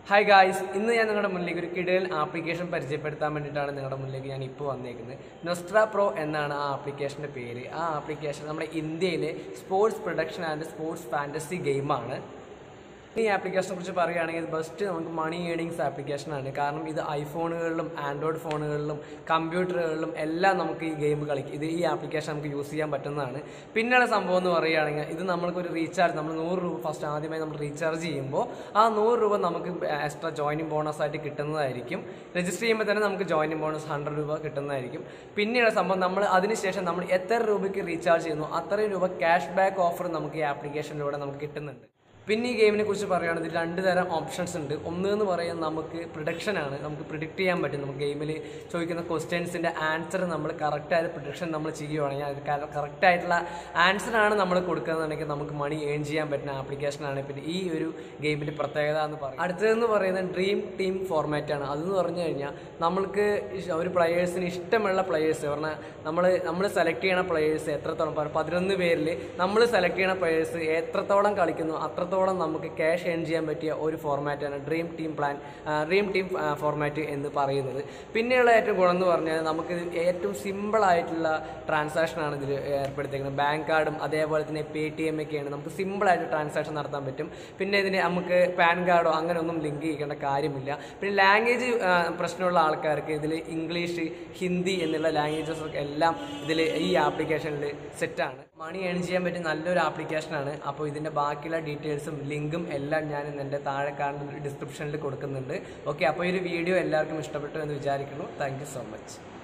hi guys ഇന്ന് ഞാൻ നിങ്ങളുടെ മുന്നിലേക്ക് ഒരു കിടൽ ആപ്ലിക്കേഷൻ പരിചയപ്പെടുത്താൻ വേണ്ടിയിട്ടാണ് നിങ്ങളുടെ മുന്നിലേക്ക് ഞാൻ ഇപ്പോൾ വന്നേക്കുന്നത് നൊസ്ട്ര പ്രോ എന്നാണ് ആ ആപ്ലിക്കേഷൻ്റെ പേര് ആ ആപ്ലിക്കേഷൻ നമ്മുടെ ഇന്ത്യയിലെ sports production and sports fantasy ഗെയിമാണ് ഈ ആപ്ലിക്കേഷനെ കുറിച്ച് പറയുകയാണെങ്കിൽ ഇത് ബെസ്റ്റ് നമുക്ക് മണി ഏണിങ്സ് ആപ്ലിക്കേഷനാണ് കാരണം ഇത് ഐഫോണുകളിലും ആൻഡ്രോയിഡ് ഫോണുകളിലും കമ്പ്യൂട്ടറുകളിലും എല്ലാം നമുക്ക് ഈ ഗെയിം കളിക്കും ഇത് ഈ ആപ്ലിക്കേഷൻ നമുക്ക് യൂസ് ചെയ്യാൻ പറ്റുന്നതാണ് പിന്നെയുള്ള സംഭവം എന്ന് പറയുകയാണെങ്കിൽ ഇത് നമ്മൾക്കൊരു റീചാർജ് നമ്മൾ നൂറ് രൂപ ഫസ്റ്റ് ആദ്യമായി നമ്മൾ റീചാർജ് ചെയ്യുമ്പോൾ ആ നൂറ് രൂപ നമുക്ക് എക്സ്ട്രാ ജോയിനിങ് ബോണസ് ആയിട്ട് കിട്ടുന്നതായിരിക്കും രജിസ്റ്റർ ചെയ്യുമ്പോൾ തന്നെ നമുക്ക് ജോയിനിങ് ബോണസ് ഹൺഡ്രഡ് രൂപ കിട്ടുന്നതായിരിക്കും പിന്നെയുള്ള സംഭവം നമ്മൾ അതിനുശേഷം നമ്മൾ എത്ര രൂപയ്ക്ക് റീചാർജ് ചെയ്യുന്നു അത്രയും രൂപ ക്യാഷ് ബാക്ക് ഓഫർ നമുക്ക് ഈ ആപ്ലിക്കേഷനിലൂടെ നമുക്ക് കിട്ടുന്നുണ്ട് പിന്നെ ഈ ഗെയിമിനെ കുറിച്ച് പറയുകയാണെങ്കിൽ രണ്ട് തരം ഓപ്ഷൻസ് ഉണ്ട് ഒന്ന് എന്ന് പറയുന്നത് നമുക്ക് പ്രിഡിക്ഷൻ ആണ് നമുക്ക് പ്രിഡിക്റ്റ് ചെയ്യാൻ പറ്റും നമുക്ക് ഗെയിമിൽ ചോദിക്കുന്ന ക്വസ്റ്റ്യൻസിൻ്റെ ആൻസർ നമ്മൾ കറക്റ്റായിട്ട് പ്രിഡിക്ഷൻ നമ്മൾ ചെയ്യുവാണെങ്കിൽ അത് കറക്റ്റ് ആയിട്ടുള്ള ആൻസറാണ് നമ്മൾ കൊടുക്കുന്നതെന്നുണ്ടെങ്കിൽ നമുക്ക് മണി ഏൺ ചെയ്യാൻ പറ്റുന്ന ആപ്ലിക്കേഷനാണ് പിന്നെ ഈ ഒരു ഗെയിമിൻ്റെ പ്രത്യേകത എന്ന് പറയും അടുത്തതെന്ന് പറയുന്നത് ഡ്രീം ടീം ഫോർമാറ്റ് ആണ് അതെന്ന് പറഞ്ഞു കഴിഞ്ഞാൽ നമ്മൾക്ക് ഇഷ്- ഒരു പ്ലെയേഴ്സിന് ഇഷ്ടമുള്ള പ്ലെയേഴ്സ് പറഞ്ഞാൽ നമ്മൾ നമ്മൾ സെലക്ട് ചെയ്യണ പ്ലെയേഴ്സ് എത്രത്തോളം പറ- പതിനൊന്ന് പേരിൽ നമ്മൾ സെലക്ട് ചെയ്യണ പ്ലെയേഴ്സ് എത്രത്തോളം കളിക്കുന്നു അത്രത്തോളം നമുക്ക് ക്യാഷ് ഏൺ ചെയ്യാൻ പറ്റിയ ഒരു ഫോർമാറ്റാണ് dream team plan dream team format എന്ന് പറയുന്നത് പിന്നെയുള്ള ഏറ്റവും ഗുണം എന്ന് പറഞ്ഞാൽ നമുക്ക് ഇത് ഏറ്റവും സിമ്പിൾ ആയിട്ടുള്ള ട്രാൻസാക്ഷനാണ് ഇതിൽ ഏർപ്പെടുത്തിയിരിക്കുന്നത് ബാങ്ക് കാർഡും അതേപോലെ തന്നെ പേ ടി എം ഒക്കെയാണ് നമുക്ക് സിമ്പിളായിട്ട് ട്രാൻസാക്ഷൻ നടത്താൻ പറ്റും പിന്നെ ഇതിന് നമുക്ക് പാൻ കാർഡോ അങ്ങനെ ഒന്നും ലിങ്ക് ചെയ്യേണ്ട കാര്യമില്ല പിന്നെ ലാംഗ്വേജ് പ്രശ്നമുള്ള ആൾക്കാർക്ക് ഇതിൽ ഇംഗ്ലീഷ് ഹിന്ദി എന്നുള്ള ലാംഗ്വേജസ് ഒക്കെ എല്ലാം ഇതിൽ ഈ ആപ്ലിക്കേഷനിൽ സെറ്റാണ് മണി ഏൺ ചെയ്യാൻ പറ്റിയ നല്ലൊരു ആപ്ലിക്കേഷനാണ് അപ്പോൾ ഇതിൻ്റെ ബാക്കിയുള്ള ഡീറ്റെയിൽസും ലിങ്കും എല്ലാം ഞാൻ ഇന്ന് എൻ്റെ താഴെ കാണുന്ന ഡിസ്ക്രിപ്ഷനിൽ കൊടുക്കുന്നുണ്ട് ഓക്കെ അപ്പോൾ ഈ ഒരു വീഡിയോ എല്ലാവർക്കും ഇഷ്ടപ്പെട്ടു എന്ന് വിചാരിക്കുന്നു താങ്ക് സോ മച്ച്